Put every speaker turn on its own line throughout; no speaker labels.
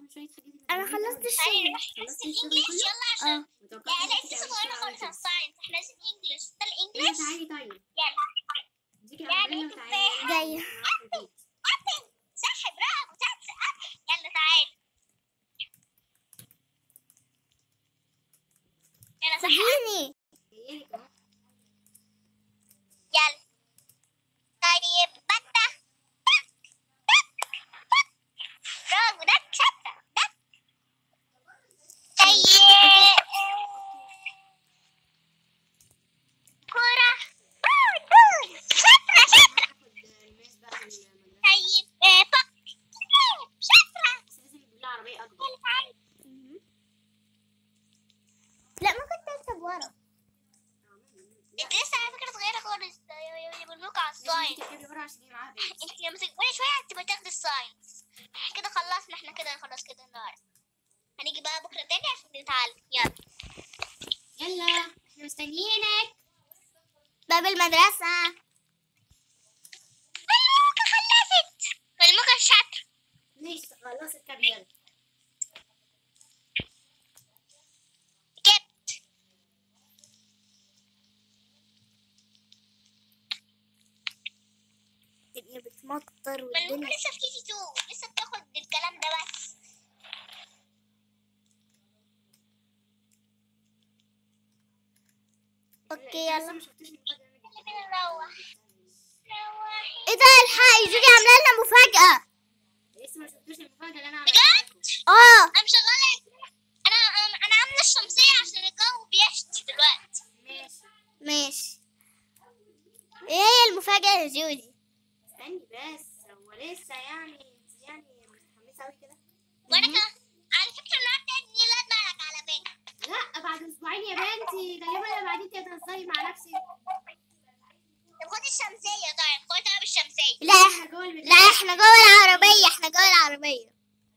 لهم شويه حاجات
انا خلصت الشغل
خلصت الشغل كله
اه
لا
وتوقعت
لا
إنك
لسه
تعملي
صغيرة
بسرعة
خالص
كده.
الساينس احنا عايزين انجلش ده
ايوه
الانجلش
تعالي طيب
يلا
اديكي
يعني
العمبريلا
تفاحة.
وتعالي
جاية.
نروح البيت.
أبن صح برافو تاتس يلا تعال يلا صح
خديني
جايلك اهو
يلا طيب بطة برافو ده شطة ده طيب كرة جول جول شطرة شطرة
هاخد الماس بقى من المدرسه
طيب آه، فك شطرة
بس لازم نجيب لها عربيه اكبر
يلا تعال
لا ما كنت اركب ورا
انت لسه على فكرة صغيرة خالص يبنوك على الساينس
تركبي ورا عشان هي معاها بنت
انت لما تكبري شوية هتبقى تاخدي الساينس كده خلصنا احنا كده خلاص كده النهاردة هنيجي بقى بكرة تاني عشان نتعلم يلا
يلا احنا مستنيينك
باب المدرسة
ملموكة خلصت ملموكة الشاطرة
ليش خلصت كام يلا
جبت
الدنيا بتمطر
ملموكة
والدنيا
لسه في كيجي تو لسه بتاخد الكلام ده بس
اوكي يلا
ما شفتوش المفاجاه اللي
يلا بينا نروح روحي
ايه ده الحقي جوجي عامله لنا مفاجأة
لسه ما شفتوش المفاجاه اللي انا
بجد؟
عملتها
اه
انا مشغلة انا انا أنا عاملة الشمسية عشان الجو بيشتي دلوقتي
ماشي
ماشي ايه هي المفاجأة يا جوجي
استني بس هو لسه يعني انت يعني متحمسه قوي كده
وانا كمان على فكرة النهارده عيد ميلاد مالك على فكرة
لا بعد اسبوعين يا بنتي غالبا بعدين انت هتهزري مع نفسك
طب خد الشمسية طيب خد طيب الشمسية
لا
احنا جوه البيت
لا احنا جوه العربية احنا جوه العربية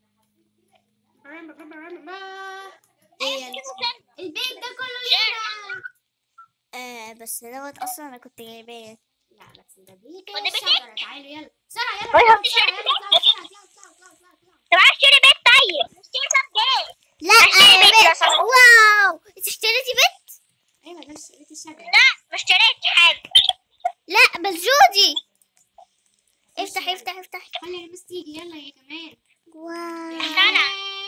ايه يلا.
البيت ده كله لينا
آه بس دوت اصلا انا كنت جايباه
لا بس ده بيت
وده بيتك؟
الشجرة تعالوا يلا بسرعة يلا
أيوة.
بسرعة يلا اطلعوا بسرعة اطلعوا اطلعوا اطلعوا اطلعوا اطلعوا
طب عايز اشتري بيت طيب اشتري كام جنيه
لا
اشتري
آه،
بيت
بيت.
لو سمحت.
واو انت اشتريتي بيت
ايوه ده بيت الشجرة
لا ما اشتريتش حاجة
لا بس جودي افتح افتح افتح
خلي الناس تيجي يلا يا كمان
واو
أنا.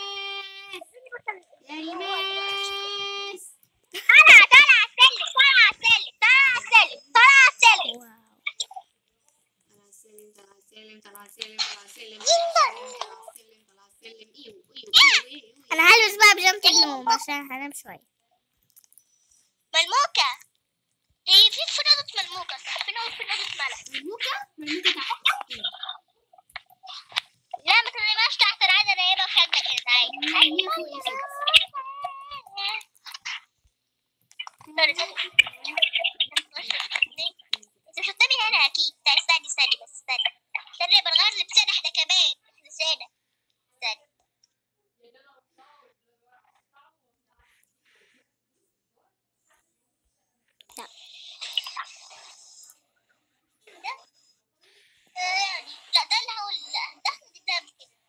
يا ريماس
طلع طلع السلم طلع السلم طلع السلم طلع السلم
واو
طلع السلم طلع السلم طلع السلم طلع السلم طلع السلم طلع السلم ايوه ايوه ايوه ايوه
انا هلبس بقى بيجامة النوم عشان هنام شوية
ملموكة هي في في نقطة ملموكة صح في نقطة في نقطة ملك
مرموكة مرموكة تحت
لا ما تنامش تحت العادة انا هيبقى خدمة كده تعالي
هي فوق يا ستي
سوري سوري انت مش هتنامي هنا اكيد طيب استني استني بس استني استني بنغير لبسنا احنا كمان احنا زينا استني
لا.
ده آه، يعني لا ده اللي هقول لا ده احنا جبناه قبل كده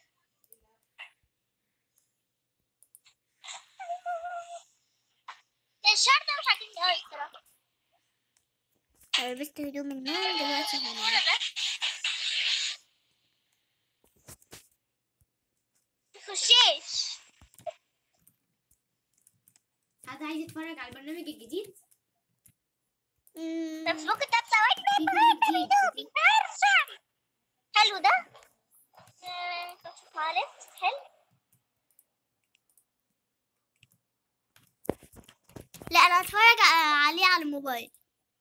لا، الشعر ده مش عاجبني قوي الصراحة
أنا لبست هدوم النوم دلوقتي هنام
وانا ده تخشيش
حد عايز يتفرج على البرنامج الجديد؟
مم.
طب ممكن تطلع وايت
في فيديو جديد
حلو ده آه، طب شوف معلش حلو
لا انا هتفرج ع- عليه على الموبايل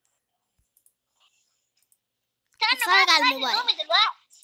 استنى
اتفرج
بقى،
على
أنا
الموبايل.
نومي دلوقتي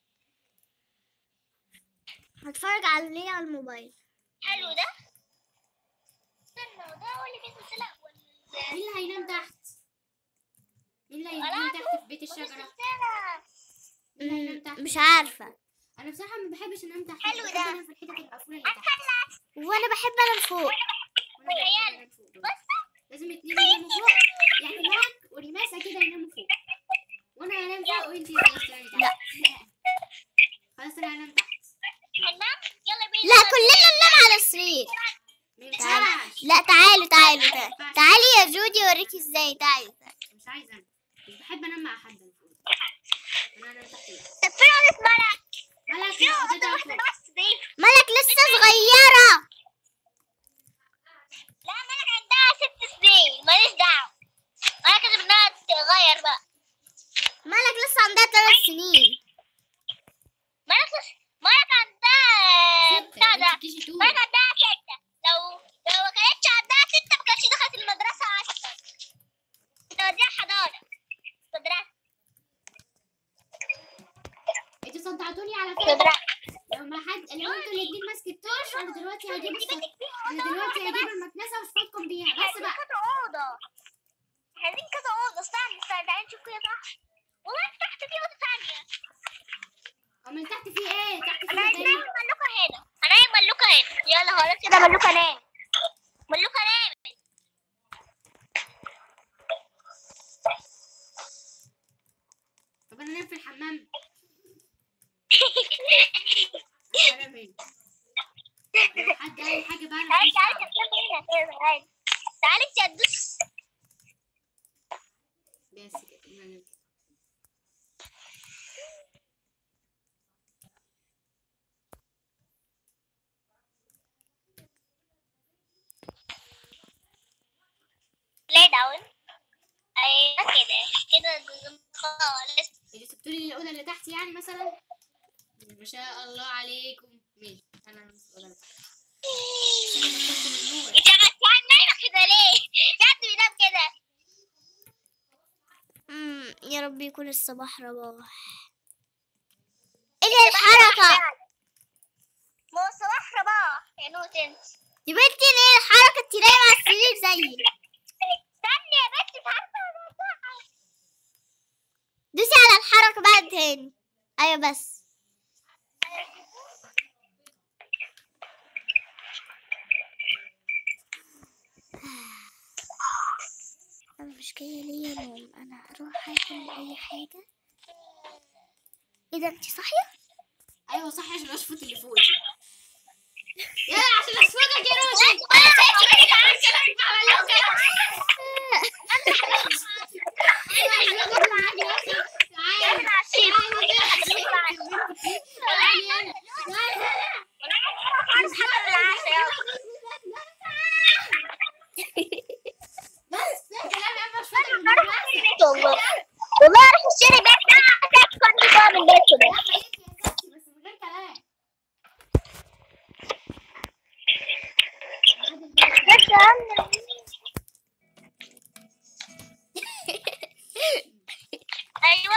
هتفرج عليه على الموبايل
حلو ده استنى وده هو اللي بينزل سلق ولا
مين اللي هينام تحت؟ مين اللي هينام
أنا
تحت في بيت الشجرة؟
السلسلة
مين اللي هينام تحت؟
مم، مش عارفة
أنا بصراحة ما بحبش أنام تحت
حلو
بحب
ده.
أنام في الحتة المقفولة اللي تحت
هتخلص
وانا بحب انام فوق
وأنا بحب
عيال.
أنام فوق برضه.
بص
لازم اتنين يناموا فوق يعني معك وريماسة كده يناموا فوق وأنا هنام فوق وأنتي خلاص تنامي تحت
لا.
خلاص أنا هنام تحت
هننام يلا
لا تعالوا تعالوا تعالوا تعالي يا جودي اوريكي ازاي تعالي تعالي.
مش عايزه انا مش بحب انام مع حد المفروض انا انا تحت إيه؟
طب فين اوضه ملك
مالك
فين
يا
اوضه
حضرتك
واحده بس دي
ملك لسه صغيرة
لا ملك عندها ست سنين ماليش دعوه انا كده بدها تغير بقى
ملك لسه عندها ثلاث سنين
ملك ملك عندها بتاع ده
انت كيجي تو
ملك عندها ستة لو لو ما كانتش عندها ستة ما كانتش دخلت المدرسة أصلا نوديها حضانة مدرسة
انتوا صدعتوني على فكره
مدرسة
لو ما حد لو انتوا الاتنين ما سكتوش انا دلوقتي هجيب الصوت انا دلوقتي هجيب المكنسه واشفطكم بيها بس بقى
كذا أوضة عايزين كذا أوضة استنى استنى تعالي نشوف كده صح والله تحت في أوضة تانية
امال تحت في ايه تحت في
أنا
ايه
عايز
تاني
نايم ملوكة هنا هنايم ملوكة هنا يلا خلاص كده ملوكة نام ملوكة نام
طب انا انام في الحمام انا انام هنا لو حد قال حاجه بقى انا
تعالي
ماليش
تعالي
دعوة.
تتكلمي هنا كده تعالي تعالي انت هتدوس
بس كده انا انام كده.
lay down ايوه كده كده خالص
انتوا سبتوا لي الاوضه اللي تحت يعني مثلا ما شاء الله عليكم ماشي انا هنام في الاوضه اللي تحت عشان بتكتم النور
انت قاعد نايمة كده ليه؟ في حد بينام كده
مم. يا رب يكون الصباح رباح ايه الحركة
ما هو صباح رباح يا نوت انت
يا بنتي ايه الحركة انتي نايمة على السرير زيي
استني يا بنتي مش عارفة الموضوع.
دوسي على الحركة بقى تاني ايوه بس انا مش جاية ليا نوم انا هروح اكل اي حاجة ايه ده انتي صاحية؟
ايوه صح عشان اشفط اللي فوق يلا عشان اشفطك يا روشي
والله والله اروح اشتري بيت ده عشان كنت جوه من البيت كده بس عم ايوه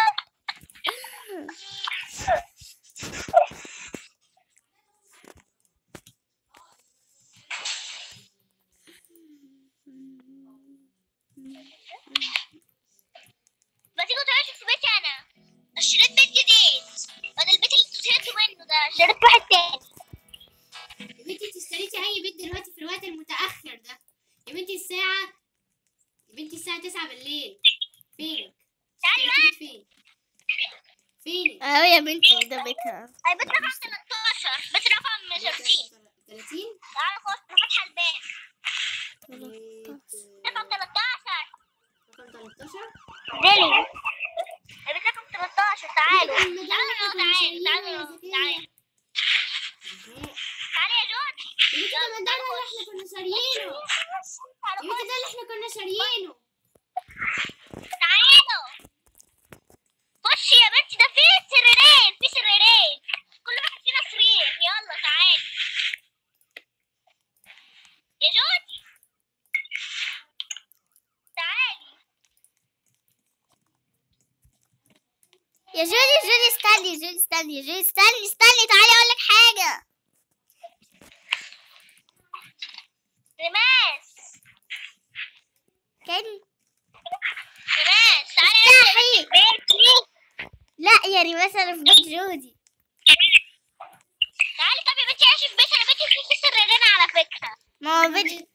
ما تيجوا تعيشوا في بيتي انا اشتريت بيت جديد بدل البيت اللي انتوا زهقتوا منه ده اشتريت واحد تاني
يا بنتي انت اشتريتي اي بيت دلوقتي في الوقت المتاخر ده يا بنتي الساعه يا بنتي الساعه 9 بالليل فينك
تعالي
اشتريتي بيت فين فين
اهو يا بنتي ده بيتها
اي بيت رقم 13 بيت رقم 30
30
تعالى خش انا فاتحه الباب رقم 13
رقم 13
ديلي البيت رقم 13 تعالوا
المدام
تعالوا
اللي
تعالوا
كنا
تعالوا
شاريينه
تعالوا
يا زكية.
تعالوا
يا بنتي ده المدام اللي احنا كنا شاريينه يا بنتي ده اللي احنا كنا شاريينه
تعالوا خش يا بنتي ده في سريرين في سريرين كل واحد فينا سرير يلا تعالي يا جودي تعالي
يا جودي جودي استني جودي استني جودي استني استني تعالي اقول لك حاجة
رماس
كان
رماس تعالي
افتحي
بيتي
لا يعني مثلا في بيت جودي
تعالي طب يا بنتي عيشي في بيت انا بيتي فيه سريرين على فكرة
ما هو بيت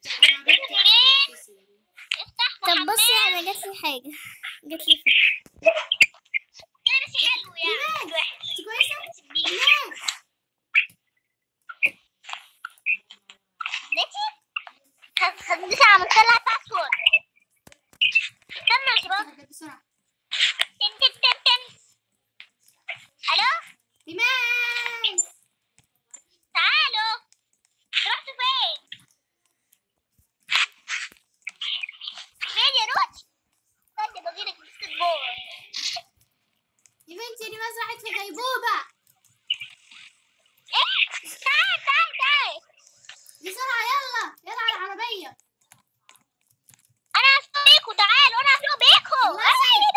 افتح
طب بصي
وحمام.
انا جات لي حاجة جات لي فكرة
كده بس حلو يعني مش وحش
انت كويسه
بيه.
ايمان
نتي خف عملت لها باسورد استنى يا شباب
بسرعة بسرعة
تن تن تن تن الو
إيمان
تعالوا رحتوا فين؟ فين يا روتش؟ استنى بجيلك بالسكيت بورد
يا بنتي ريماز راحت في غيبوبة
ايه؟ تعال تعال تعال
بسرعة يلا يلا على العربية
انا هسوق بيكو تعالوا انا هسوق بيكو
الله يسعدك.